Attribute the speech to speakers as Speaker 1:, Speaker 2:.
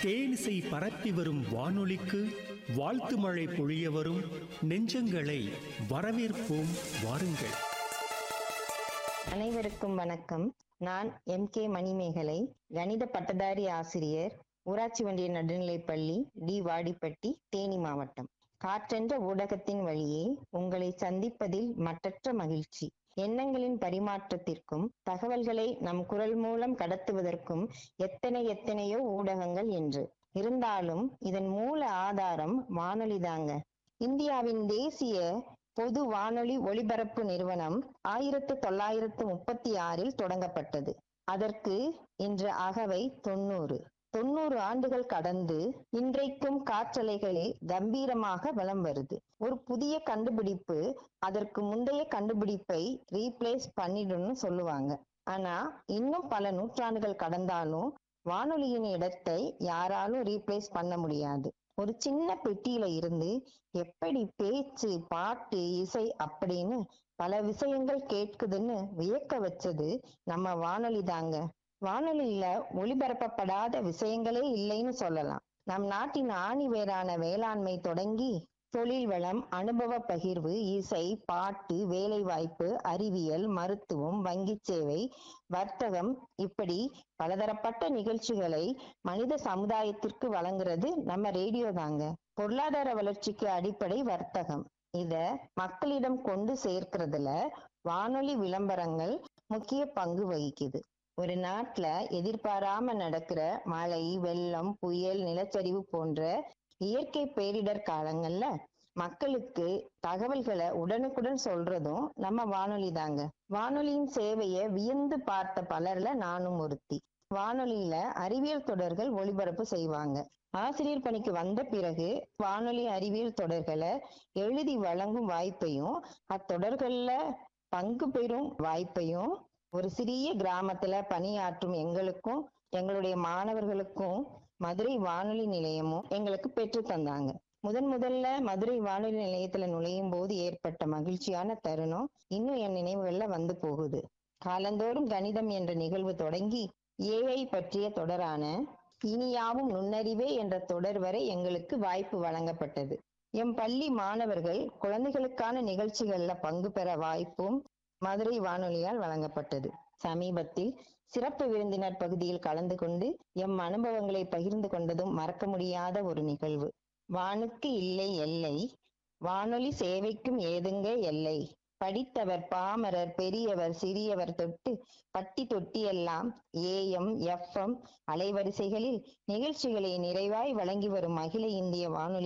Speaker 1: தேனிசை பரப்பி வரும் வானொலிக்கு வாழ்த்து மழை பொழிய வரும் நெஞ்சங்களை வரவேற்போம் வாருங்கள்
Speaker 2: அனைவருக்கும் வணக்கம் நான் எம் கே மணிமேகலை கணித பட்டதாரி ஆசிரியர் ஊராட்சி ஒன்றிய நடுநிலைப்பள்ளி டி வாடிப்பட்டி தேனி மாவட்டம் காற்றென்ற ஊடகத்தின் வழியே உங்களை சந்திப்பதில் மற்றற்ற மகிழ்ச்சி எண்ணங்களின் பரிமாற்றத்திற்கும் தகவல்களை நம் குரல் மூலம் கடத்துவதற்கும் எத்தனை எத்தனையோ ஊடகங்கள் என்று இருந்தாலும் இதன் மூல ஆதாரம் வானொலிதாங்க இந்தியாவின் தேசிய பொது வானொலி ஒலிபரப்பு நிறுவனம் ஆயிரத்து தொள்ளாயிரத்து முப்பத்தி ஆறில் தொடங்கப்பட்டது அதற்கு இன்று அகவை தொண்ணூறு தொண்ணூறு ஆண்டுகள் கடந்து இன்றைக்கும் காற்றலைகளில் கம்பீரமாக வலம் வருது ஒரு புதிய கண்டுபிடிப்பு அதற்கு முந்தைய கண்டுபிடிப்பை ரீப்ளேஸ் பண்ணிடும்னு சொல்லுவாங்க ஆனா இன்னும் பல நூற்றாண்டுகள் கடந்தாலும் வானொலியின் இடத்தை யாராலும் ரீப்ளேஸ் பண்ண முடியாது ஒரு சின்ன பெட்டியில இருந்து எப்படி பேச்சு பாட்டு இசை அப்படின்னு பல விஷயங்கள் கேட்குதுன்னு வியக்க வச்சது நம்ம வானொலி தாங்க வானொலியில ஒளிபரப்பப்படாத விஷயங்களே இல்லைன்னு சொல்லலாம் நம் நாட்டின் ஆணி வேரான வேளாண்மை தொடங்கி தொழில் வளம் அனுபவ பகிர்வு இசை பாட்டு வேலைவாய்ப்பு அறிவியல் மருத்துவம் வங்கி சேவை வர்த்தகம் இப்படி பலதரப்பட்ட நிகழ்ச்சிகளை மனித சமுதாயத்திற்கு வழங்குறது நம்ம ரேடியோ தாங்க பொருளாதார வளர்ச்சிக்கு அடிப்படை வர்த்தகம் இத மக்களிடம் கொண்டு சேர்க்கிறதுல வானொலி விளம்பரங்கள் முக்கிய பங்கு வகிக்குது ஒரு நாட்டுல எதிர்பாராம நடக்கிற மழை வெள்ளம் புயல் நிலச்சரிவு போன்ற இயற்கை பேரிடர் காலங்கள்ல மக்களுக்கு தகவல்களை உடனுக்குடன் சொல்றதும் நம்ம வானொலி தாங்க வானொலியின் சேவையை வியந்து பார்த்த பலர்ல நானும் ஒருத்தி வானொலியில அறிவியல் தொடர்கள் ஒளிபரப்பு செய்வாங்க ஆசிரியர் பணிக்கு வந்த பிறகு வானொலி அறிவியல் தொடர்களை எழுதி வழங்கும் வாய்ப்பையும் அத்தொடர்கள்ல பங்கு பெறும் வாய்ப்பையும் ஒரு சிறிய கிராமத்துல பணியாற்றும் எங்களுக்கும் எங்களுடைய மாணவர்களுக்கும் மதுரை வானொலி நிலையமும் எங்களுக்கு பெற்று தந்தாங்க முதன் முதல்ல மதுரை வானொலி நிலையத்துல நுழையும் போது ஏற்பட்ட மகிழ்ச்சியான தருணம் இன்னும் என் நினைவுகள்ல வந்து போகுது காலந்தோறும் கணிதம் என்ற நிகழ்வு தொடங்கி ஏஐ பற்றிய தொடரான இனியாவும் நுண்ணறிவே என்ற தொடர் வரை எங்களுக்கு வாய்ப்பு வழங்கப்பட்டது எம் பள்ளி மாணவர்கள் குழந்தைகளுக்கான நிகழ்ச்சிகள்ல பங்கு பெற வாய்ப்பும் மதுரை வானொலியால் வழங்கப்பட்டது சமீபத்தில் சிறப்பு விருந்தினர் பகுதியில் கலந்து கொண்டு எம் அனுபவங்களை பகிர்ந்து கொண்டதும் மறக்க முடியாத ஒரு நிகழ்வு வானுக்கு இல்லை எல்லை வானொலி சேவைக்கும் ஏதுங்க எல்லை படித்தவர் பாமரர் பெரியவர் சிறியவர் தொட்டு பட்டி தொட்டியெல்லாம் ஏஎம் எஃப்எம் அலைவரிசைகளில் நிகழ்ச்சிகளை நிறைவாய் வழங்கி வரும் அகில இந்திய வானொலி